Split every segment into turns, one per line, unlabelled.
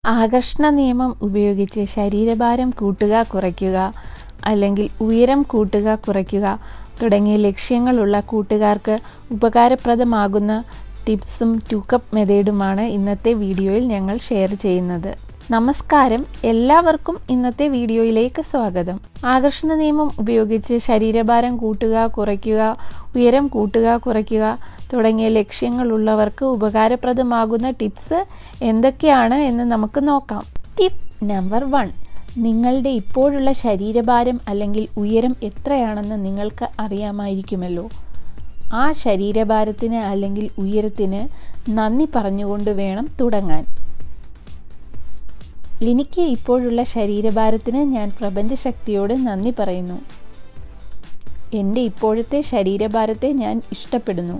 ആകർഷണ നിയമം ഉപയോഗിച്ച് ശരീരഭാരം കൂട്ടുക കുറയ്ക്കുക അല്ലെങ്കിൽ ഉയരം കൂട്ടുക കുറയ്ക്കുക തുടങ്ങിയ ലക്ഷ്യങ്ങളുള്ള കൂട്ടുകാർക്ക് ഉപകാരപ്രദമാകുന്ന ടിപ്സും ടൂക്കപ്പ് മെത്തേഡുമാണ് ഇന്നത്തെ വീഡിയോയിൽ ഞങ്ങൾ ഷെയർ ചെയ്യുന്നത് നമസ്കാരം എല്ലാവർക്കും ഇന്നത്തെ വീഡിയോയിലേക്ക് സ്വാഗതം ആകർഷണ നിയമം ഉപയോഗിച്ച് ശരീരഭാരം കൂട്ടുക കുറയ്ക്കുക ഉയരം കൂട്ടുക കുറയ്ക്കുക തുടങ്ങിയ ലക്ഷ്യങ്ങളുള്ളവർക്ക് ഉപകാരപ്രദമാകുന്ന ടിപ്സ് എന്തൊക്കെയാണ് എന്ന് നമുക്ക് നോക്കാം ടിപ്പ് നമ്പർ വൺ നിങ്ങളുടെ ഇപ്പോഴുള്ള ശരീരഭാരം അല്ലെങ്കിൽ ഉയരം എത്രയാണെന്ന് നിങ്ങൾക്ക് അറിയാമായിരിക്കുമല്ലോ ആ ശരീരഭാരത്തിന് അല്ലെങ്കിൽ ഉയരത്തിന് നന്ദി പറഞ്ഞുകൊണ്ട് വേണം തുടങ്ങാൻ എനിക്ക് ഇപ്പോഴുള്ള ശരീരഭാരത്തിന് ഞാൻ പ്രപഞ്ചശക്തിയോട് നന്ദി പറയുന്നു എൻ്റെ ഇപ്പോഴത്തെ ശരീരഭാരത്തെ ഞാൻ ഇഷ്ടപ്പെടുന്നു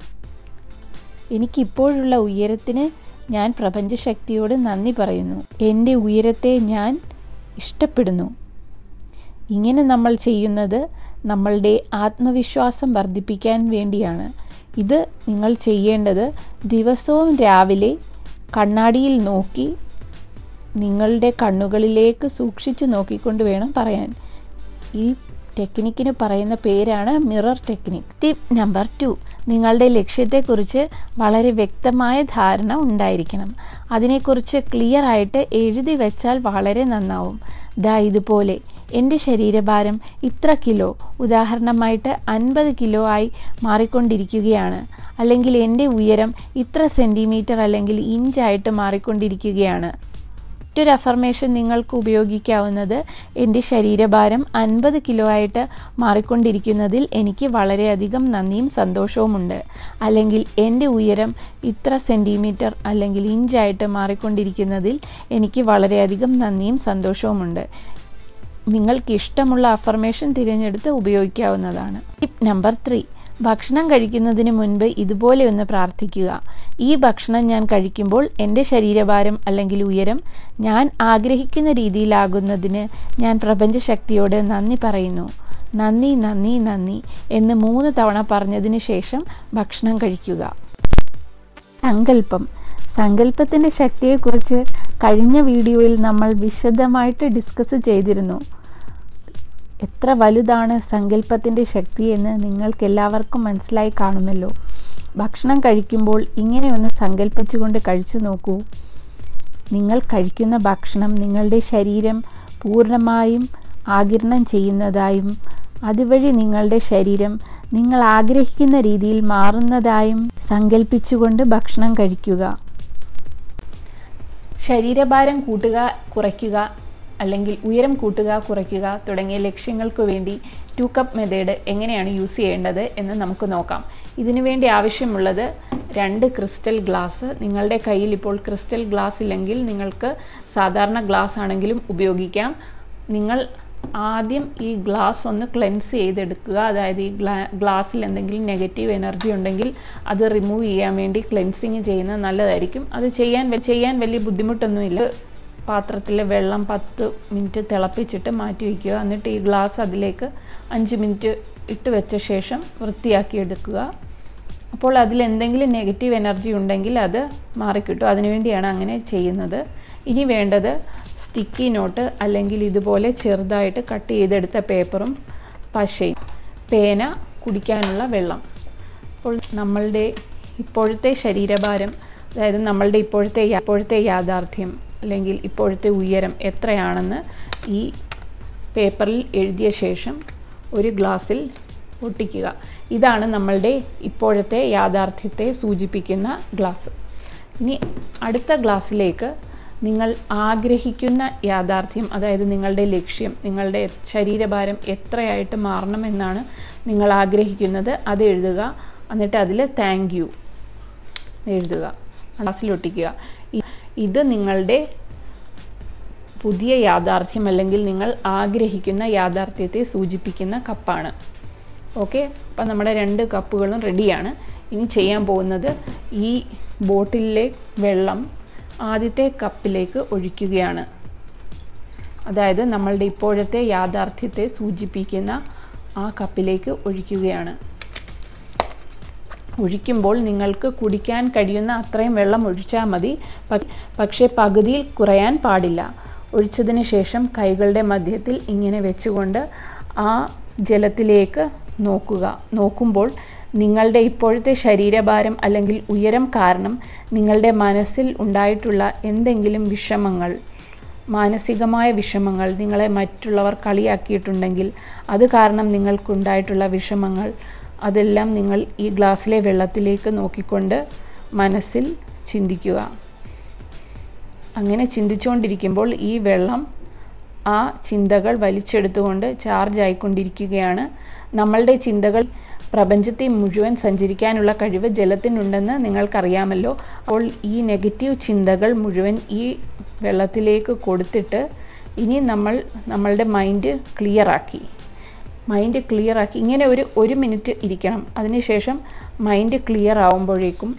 എനിക്കിപ്പോഴുള്ള ഉയരത്തിന് ഞാൻ പ്രപഞ്ചശക്തിയോട് നന്ദി പറയുന്നു എൻ്റെ ഉയരത്തെ ഞാൻ ഇഷ്ടപ്പെടുന്നു ഇങ്ങനെ നമ്മൾ ചെയ്യുന്നത് നമ്മളുടെ ആത്മവിശ്വാസം വർദ്ധിപ്പിക്കാൻ വേണ്ടിയാണ് ഇത് നിങ്ങൾ ചെയ്യേണ്ടത് ദിവസവും രാവിലെ കണ്ണാടിയിൽ നോക്കി നിങ്ങളുടെ കണ്ണുകളിലേക്ക് സൂക്ഷിച്ചു നോക്കിക്കൊണ്ട് വേണം പറയാൻ ഈ ടെക്നിക്കിന് പറയുന്ന പേരാണ് mirror technique tip number two നിങ്ങളുടെ ലക്ഷ്യത്തെക്കുറിച്ച് വളരെ വ്യക്തമായ ധാരണ ഉണ്ടായിരിക്കണം അതിനെക്കുറിച്ച് ക്ലിയർ ആയിട്ട് എഴുതി വെച്ചാൽ വളരെ നന്നാവും ദാ ഇതുപോലെ എൻ്റെ ശരീരഭാരം ഇത്ര കിലോ ഉദാഹരണമായിട്ട് അൻപത് കിലോ ആയി മാറിക്കൊണ്ടിരിക്കുകയാണ് അല്ലെങ്കിൽ എൻ്റെ ഉയരം ഇത്ര സെൻറ്റിമീറ്റർ അല്ലെങ്കിൽ ഇഞ്ചായിട്ട് മാറിക്കൊണ്ടിരിക്കുകയാണ് മറ്റൊരു അഫർമേഷൻ നിങ്ങൾക്ക് ഉപയോഗിക്കാവുന്നത് എൻ്റെ ശരീരഭാരം അൻപത് കിലോ ആയിട്ട് മാറിക്കൊണ്ടിരിക്കുന്നതിൽ എനിക്ക് വളരെയധികം നന്ദിയും സന്തോഷവുമുണ്ട് അല്ലെങ്കിൽ എൻ്റെ ഉയരം ഇത്ര സെൻറ്റിമീറ്റർ അല്ലെങ്കിൽ ഇഞ്ചായിട്ട് മാറിക്കൊണ്ടിരിക്കുന്നതിൽ എനിക്ക് വളരെയധികം നന്ദിയും സന്തോഷവുമുണ്ട് നിങ്ങൾക്ക് ഇഷ്ടമുള്ള അഫർമേഷൻ തിരഞ്ഞെടുത്ത് ഉപയോഗിക്കാവുന്നതാണ് ടിപ്പ് നമ്പർ ത്രീ ഭക്ഷണം കഴിക്കുന്നതിന് മുൻപ് ഇതുപോലെ ഒന്ന് പ്രാർത്ഥിക്കുക ഈ ഭക്ഷണം ഞാൻ കഴിക്കുമ്പോൾ എൻ്റെ ശരീരഭാരം അല്ലെങ്കിൽ ഉയരം ഞാൻ ആഗ്രഹിക്കുന്ന രീതിയിലാകുന്നതിന് ഞാൻ പ്രപഞ്ചശക്തിയോട് നന്ദി പറയുന്നു നന്ദി നന്ദി നന്ദി എന്ന് മൂന്ന് തവണ പറഞ്ഞതിന് ശേഷം ഭക്ഷണം കഴിക്കുക സങ്കല്പം സങ്കല്പത്തിൻ്റെ ശക്തിയെക്കുറിച്ച് കഴിഞ്ഞ വീഡിയോയിൽ നമ്മൾ വിശദമായിട്ട് ഡിസ്കസ് ചെയ്തിരുന്നു എത്ര വലുതാണ് സങ്കല്പത്തിൻ്റെ ശക്തി എന്ന് നിങ്ങൾക്ക് എല്ലാവർക്കും മനസ്സിലായി കാണുമല്ലോ ഭക്ഷണം കഴിക്കുമ്പോൾ ഇങ്ങനെ ഒന്ന് സങ്കല്പിച്ചുകൊണ്ട് കഴിച്ചു നോക്കൂ നിങ്ങൾ കഴിക്കുന്ന ഭക്ഷണം നിങ്ങളുടെ ശരീരം പൂർണ്ണമായും ആകിരണം ചെയ്യുന്നതായും അതുവഴി നിങ്ങളുടെ ശരീരം നിങ്ങൾ ആഗ്രഹിക്കുന്ന രീതിയിൽ മാറുന്നതായും സങ്കല്പിച്ചുകൊണ്ട് ഭക്ഷണം കഴിക്കുക ശരീരഭാരം കൂട്ടുക കുറയ്ക്കുക അല്ലെങ്കിൽ ഉയരം കൂട്ടുക കുറയ്ക്കുക തുടങ്ങിയ ലക്ഷ്യങ്ങൾക്ക് വേണ്ടി ടു കപ്പ് മെത്തേഡ് എങ്ങനെയാണ് യൂസ് ചെയ്യേണ്ടത് എന്ന് നമുക്ക് നോക്കാം ഇതിനു വേണ്ടി ആവശ്യമുള്ളത് രണ്ട് ക്രിസ്റ്റൽ ഗ്ലാസ് നിങ്ങളുടെ കയ്യിൽ ഇപ്പോൾ ക്രിസ്റ്റൽ ഗ്ലാസ് ഇല്ലെങ്കിൽ നിങ്ങൾക്ക് സാധാരണ ഗ്ലാസ് ആണെങ്കിലും ഉപയോഗിക്കാം നിങ്ങൾ ആദ്യം ഈ ഗ്ലാസ് ഒന്ന് ക്ലെൻസ് ചെയ്തെടുക്കുക അതായത് ഈ ഗ്ലാ ഗ്ലാസ്സിൽ എന്തെങ്കിലും നെഗറ്റീവ് എനർജി ഉണ്ടെങ്കിൽ അത് റിമൂവ് ചെയ്യാൻ വേണ്ടി ക്ലെൻസിങ് ചെയ്യുന്നത് നല്ലതായിരിക്കും അത് ചെയ്യാൻ ചെയ്യാൻ വലിയ ബുദ്ധിമുട്ടൊന്നുമില്ല പാത്രത്തിൽ വെള്ളം പത്ത് മിനിറ്റ് തിളപ്പിച്ചിട്ട് മാറ്റി വയ്ക്കുക എന്നിട്ട് ഈ ഗ്ലാസ് അതിലേക്ക് അഞ്ച് മിനിറ്റ് ഇട്ട് വെച്ച ശേഷം വൃത്തിയാക്കി എടുക്കുക അപ്പോൾ അതിൽ എന്തെങ്കിലും നെഗറ്റീവ് എനർജി ഉണ്ടെങ്കിൽ അത് മാറിക്കിട്ടും അതിനുവേണ്ടിയാണ് അങ്ങനെ ചെയ്യുന്നത് ഇനി വേണ്ടത് സ്റ്റിക്കി നോട്ട് അല്ലെങ്കിൽ ഇതുപോലെ ചെറുതായിട്ട് കട്ട് ചെയ്തെടുത്ത പേപ്പറും പശയും പേന കുടിക്കാനുള്ള വെള്ളം അപ്പോൾ നമ്മളുടെ ഇപ്പോഴത്തെ ശരീരഭാരം അതായത് നമ്മളുടെ ഇപ്പോഴത്തെ ഇപ്പോഴത്തെ യാഥാർത്ഥ്യം അല്ലെങ്കിൽ ഇപ്പോഴത്തെ ഉയരം എത്രയാണെന്ന് ഈ പേപ്പറിൽ എഴുതിയ ശേഷം ഒരു ഗ്ലാസ്സിൽ ഒട്ടിക്കുക ഇതാണ് നമ്മളുടെ ഇപ്പോഴത്തെ യാഥാർത്ഥ്യത്തെ സൂചിപ്പിക്കുന്ന ഗ്ലാസ് ഇനി അടുത്ത ഗ്ലാസ്സിലേക്ക് നിങ്ങൾ ആഗ്രഹിക്കുന്ന യാഥാർത്ഥ്യം അതായത് നിങ്ങളുടെ ലക്ഷ്യം നിങ്ങളുടെ ശരീരഭാരം എത്രയായിട്ട് മാറണമെന്നാണ് നിങ്ങൾ ആഗ്രഹിക്കുന്നത് അത് എഴുതുക എന്നിട്ട് അതിൽ താങ്ക് യു എഴുതുക ഗ്ലാസ്സിലൊട്ടിക്കുക ഇത് നിങ്ങളുടെ പുതിയ യാഥാർത്ഥ്യം അല്ലെങ്കിൽ നിങ്ങൾ ആഗ്രഹിക്കുന്ന യാഥാർത്ഥ്യത്തെ സൂചിപ്പിക്കുന്ന കപ്പാണ് ഓക്കെ അപ്പം നമ്മുടെ രണ്ട് കപ്പുകളും റെഡിയാണ് ഇനി ചെയ്യാൻ പോകുന്നത് ഈ ബോട്ടിലെ വെള്ളം ആദ്യത്തെ കപ്പിലേക്ക് ഒഴിക്കുകയാണ് അതായത് നമ്മളുടെ ഇപ്പോഴത്തെ യാഥാർത്ഥ്യത്തെ സൂചിപ്പിക്കുന്ന ആ കപ്പിലേക്ക് ഒഴിക്കുകയാണ് ഒഴിക്കുമ്പോൾ നിങ്ങൾക്ക് കുടിക്കാൻ കഴിയുന്ന അത്രയും വെള്ളം ഒഴിച്ചാൽ മതി പക്ഷേ പകുതിയിൽ കുറയാൻ പാടില്ല ഒഴിച്ചതിന് ശേഷം കൈകളുടെ മധ്യത്തിൽ ഇങ്ങനെ വെച്ചുകൊണ്ട് ആ ജലത്തിലേക്ക് നോക്കുക നോക്കുമ്പോൾ നിങ്ങളുടെ ഇപ്പോഴത്തെ ശരീരഭാരം അല്ലെങ്കിൽ ഉയരം കാരണം നിങ്ങളുടെ മനസ്സിൽ ഉണ്ടായിട്ടുള്ള എന്തെങ്കിലും വിഷമങ്ങൾ മാനസികമായ വിഷമങ്ങൾ നിങ്ങളെ മറ്റുള്ളവർ കളിയാക്കിയിട്ടുണ്ടെങ്കിൽ അത് കാരണം നിങ്ങൾക്കുണ്ടായിട്ടുള്ള വിഷമങ്ങൾ അതെല്ലാം നിങ്ങൾ ഈ ഗ്ലാസ്സിലെ വെള്ളത്തിലേക്ക് നോക്കിക്കൊണ്ട് മനസ്സിൽ ചിന്തിക്കുക അങ്ങനെ ചിന്തിച്ചുകൊണ്ടിരിക്കുമ്പോൾ ഈ വെള്ളം ആ ചിന്തകൾ വലിച്ചെടുത്തുകൊണ്ട് ചാർജ് ആയിക്കൊണ്ടിരിക്കുകയാണ് നമ്മളുടെ ചിന്തകൾ പ്രപഞ്ചത്തെ മുഴുവൻ സഞ്ചരിക്കാനുള്ള കഴിവ് ജലത്തിനുണ്ടെന്ന് നിങ്ങൾക്കറിയാമല്ലോ അപ്പോൾ ഈ നെഗറ്റീവ് ചിന്തകൾ മുഴുവൻ ഈ വെള്ളത്തിലേക്ക് കൊടുത്തിട്ട് ഇനി നമ്മൾ നമ്മളുടെ മൈൻഡ് ക്ലിയറാക്കി മൈൻഡ് ക്ലിയറാക്കി ഇങ്ങനെ ഒരു ഒരു മിനിറ്റ് ഇരിക്കണം അതിനുശേഷം മൈൻഡ് ക്ലിയർ ആവുമ്പോഴേക്കും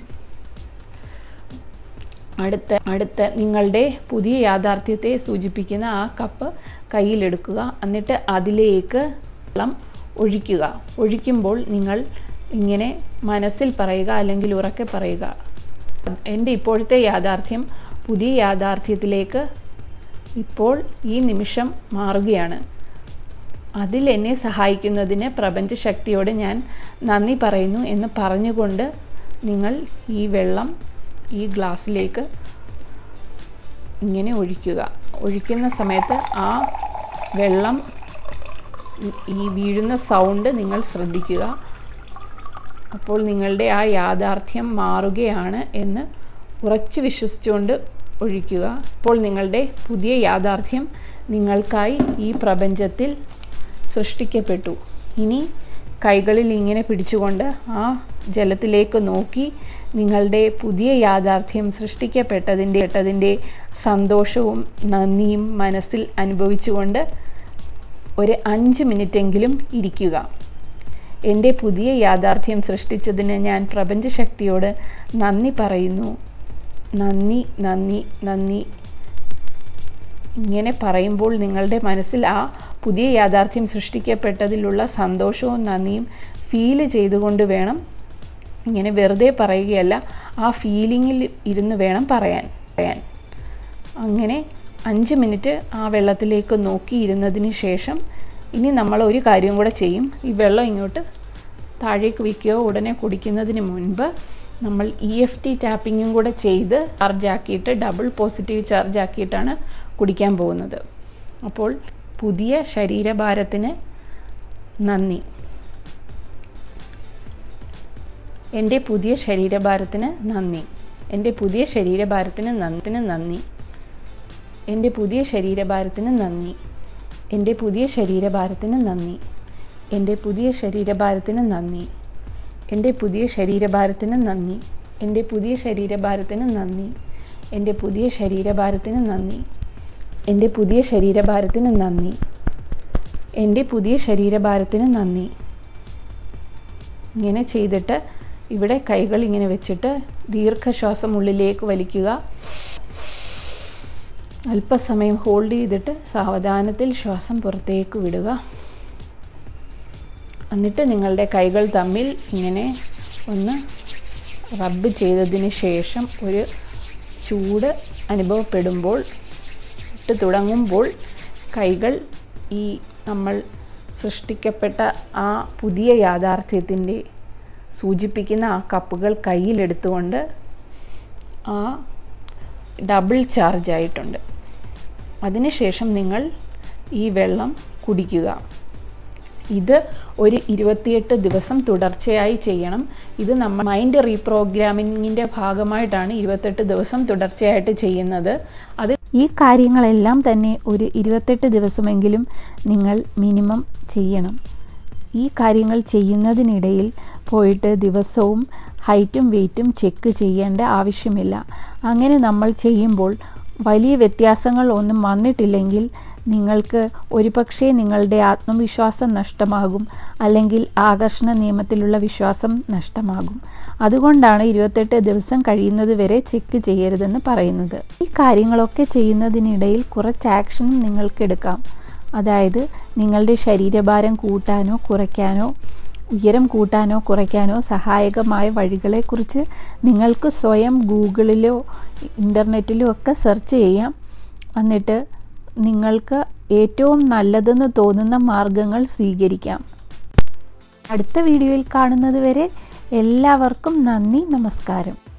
അടുത്ത അടുത്ത നിങ്ങളുടെ പുതിയ യാഥാർത്ഥ്യത്തെ സൂചിപ്പിക്കുന്ന ആ കപ്പ് കയ്യിലെടുക്കുക എന്നിട്ട് അതിലേക്ക് വെള്ളം ഒഴിക്കുക ഒഴിക്കുമ്പോൾ നിങ്ങൾ ഇങ്ങനെ മനസ്സിൽ പറയുക അല്ലെങ്കിൽ ഉറക്കെ പറയുക എൻ്റെ ഇപ്പോഴത്തെ യാഥാർത്ഥ്യം പുതിയ യാഥാർത്ഥ്യത്തിലേക്ക് ഇപ്പോൾ ഈ നിമിഷം മാറുകയാണ് അതിൽ എന്നെ സഹായിക്കുന്നതിന് പ്രപഞ്ചശക്തിയോട് ഞാൻ നന്ദി പറയുന്നു എന്ന് പറഞ്ഞുകൊണ്ട് നിങ്ങൾ ഈ വെള്ളം ഈ ഗ്ലാസ്സിലേക്ക് ഇങ്ങനെ ഒഴിക്കുക ഒഴിക്കുന്ന സമയത്ത് ആ വെള്ളം ഈ വീഴുന്ന സൗണ്ട് നിങ്ങൾ ശ്രദ്ധിക്കുക അപ്പോൾ നിങ്ങളുടെ ആ യാഥാർത്ഥ്യം മാറുകയാണ് എന്ന് ഉറച്ചു വിശ്വസിച്ചുകൊണ്ട് ഒഴിക്കുക അപ്പോൾ നിങ്ങളുടെ പുതിയ യാഥാർത്ഥ്യം നിങ്ങൾക്കായി ഈ പ്രപഞ്ചത്തിൽ സൃഷ്ടിക്കപ്പെട്ടു ഇനി കൈകളിൽ ഇങ്ങനെ പിടിച്ചുകൊണ്ട് ആ ജലത്തിലേക്ക് നോക്കി നിങ്ങളുടെ പുതിയ യാഥാർത്ഥ്യം സൃഷ്ടിക്കപ്പെട്ടതിൻ്റെ പ്പെട്ടതിൻ്റെ സന്തോഷവും നന്ദിയും മനസ്സിൽ അനുഭവിച്ചുകൊണ്ട് ഒരു അഞ്ച് മിനിറ്റെങ്കിലും ഇരിക്കുക എൻ്റെ പുതിയ യാഥാർത്ഥ്യം സൃഷ്ടിച്ചതിന് ഞാൻ പ്രപഞ്ചശക്തിയോട് നന്ദി പറയുന്നു നന്ദി നന്ദി നന്ദി ഇങ്ങനെ പറയുമ്പോൾ നിങ്ങളുടെ മനസ്സിൽ ആ പുതിയ യാഥാർത്ഥ്യം സൃഷ്ടിക്കപ്പെട്ടതിലുള്ള സന്തോഷവും നന്ദിയും ഫീല് ചെയ്തുകൊണ്ട് വേണം ഇങ്ങനെ വെറുതെ പറയുകയല്ല ആ ഫീലിങ്ങിൽ ഇരുന്ന് വേണം പറയാൻ പറയാൻ അങ്ങനെ അഞ്ച് മിനിറ്റ് ആ വെള്ളത്തിലേക്ക് നോക്കിയിരുന്നതിന് ശേഷം ഇനി നമ്മൾ ഒരു കാര്യം കൂടെ ചെയ്യും ഈ വെള്ളം ഇങ്ങോട്ട് താഴേക്ക് വയ്ക്കുകയോ ഉടനെ കുടിക്കുന്നതിന് മുൻപ് നമ്മൾ ഇ എഫ് ടി ടാപ്പിങ്ങും കൂടെ ചെയ്ത് ചാർജ് ആക്കിയിട്ട് ഡബിൾ പോസിറ്റീവ് ചാർജ് ആക്കിയിട്ടാണ് കുടിക്കാൻ പോകുന്നത് അപ്പോൾ പുതിയ ശരീരഭാരത്തിന് നന്ദി എൻ്റെ പുതിയ ശരീരഭാരത്തിന് നന്ദി എൻ്റെ പുതിയ ശരീരഭാരത്തിന് നന്ദിന് നന്ദി എൻ്റെ പുതിയ ശരീരഭാരത്തിന് നന്ദി എൻ്റെ പുതിയ ശരീരഭാരത്തിന് നന്ദി എൻ്റെ പുതിയ ശരീരഭാരത്തിന് നന്ദി എൻ്റെ പുതിയ ശരീരഭാരത്തിന് നന്ദി എൻ്റെ പുതിയ ശരീരഭാരത്തിന് നന്ദി എൻ്റെ പുതിയ ശരീരഭാരത്തിന് നന്ദി എൻ്റെ പുതിയ ശരീരഭാരത്തിന് നന്ദി എൻ്റെ പുതിയ ശരീരഭാരത്തിന് നന്ദി ഇങ്ങനെ ചെയ്തിട്ട് ഇവിടെ കൈകൾ ഇങ്ങനെ വെച്ചിട്ട് ദീർഘശ്വാസം ഉള്ളിലേക്ക് വലിക്കുക അല്പസമയം ഹോൾഡ് ചെയ്തിട്ട് സാവധാനത്തിൽ ശ്വാസം പുറത്തേക്ക് വിടുക എന്നിട്ട് നിങ്ങളുടെ കൈകൾ തമ്മിൽ ഇങ്ങനെ ഒന്ന് റബ്ബ് ചെയ്തതിന് ശേഷം ഒരു ചൂട് അനുഭവപ്പെടുമ്പോൾ ഇട്ട് തുടങ്ങുമ്പോൾ കൈകൾ ഈ നമ്മൾ സൃഷ്ടിക്കപ്പെട്ട ആ പുതിയ യാഥാർത്ഥ്യത്തിൻ്റെ സൂചിപ്പിക്കുന്ന ആ കപ്പുകൾ കയ്യിലെടുത്തുകൊണ്ട് ആ ഡബിൾ ചാർജ് ആയിട്ടുണ്ട് അതിനുശേഷം നിങ്ങൾ ഈ വെള്ളം കുടിക്കുക ഇത് ഒരു ഇരുപത്തിയെട്ട് ദിവസം തുടർച്ചയായി ചെയ്യണം ഇത് നമ്മൾ മൈൻഡ് റീപ്രോഗ്രാമിങ്ങിൻ്റെ ഭാഗമായിട്ടാണ് ഇരുപത്തെട്ട് ദിവസം തുടർച്ചയായിട്ട് ചെയ്യുന്നത് അത്
ഈ കാര്യങ്ങളെല്ലാം തന്നെ ഒരു ഇരുപത്തെട്ട് ദിവസമെങ്കിലും നിങ്ങൾ മിനിമം ചെയ്യണം ഈ കാര്യങ്ങൾ ചെയ്യുന്നതിനിടയിൽ പോയിട്ട് ദിവസവും ഹൈറ്റും വെയ്റ്റും ചെക്ക് ചെയ്യേണ്ട ആവശ്യമില്ല അങ്ങനെ നമ്മൾ ചെയ്യുമ്പോൾ വലിയ വ്യത്യാസങ്ങൾ ഒന്നും വന്നിട്ടില്ലെങ്കിൽ നിങ്ങൾക്ക് ഒരുപക്ഷെ നിങ്ങളുടെ ആത്മവിശ്വാസം നഷ്ടമാകും അല്ലെങ്കിൽ ആകർഷണ നിയമത്തിലുള്ള വിശ്വാസം നഷ്ടമാകും അതുകൊണ്ടാണ് ഇരുപത്തെട്ട് ദിവസം കഴിയുന്നത് വരെ ചെക്ക് ചെയ്യരുതെന്ന് പറയുന്നത് ഈ കാര്യങ്ങളൊക്കെ ചെയ്യുന്നതിനിടയിൽ കുറച്ച് ആക്ഷനും നിങ്ങൾക്ക് എടുക്കാം അതായത് നിങ്ങളുടെ ശരീരഭാരം കൂട്ടാനോ കുറയ്ക്കാനോ ഉയരം കൂട്ടാനോ കുറയ്ക്കാനോ സഹായകമായ വഴികളെക്കുറിച്ച് നിങ്ങൾക്ക് സ്വയം ഗൂഗിളിലോ ഇൻ്റർനെറ്റിലോ ഒക്കെ സെർച്ച് ചെയ്യാം എന്നിട്ട് നിങ്ങൾക്ക് ഏറ്റവും നല്ലതെന്ന് തോന്നുന്ന മാർഗങ്ങൾ സ്വീകരിക്കാം അടുത്ത വീഡിയോയിൽ കാണുന്നത് വരെ എല്ലാവർക്കും നന്ദി നമസ്കാരം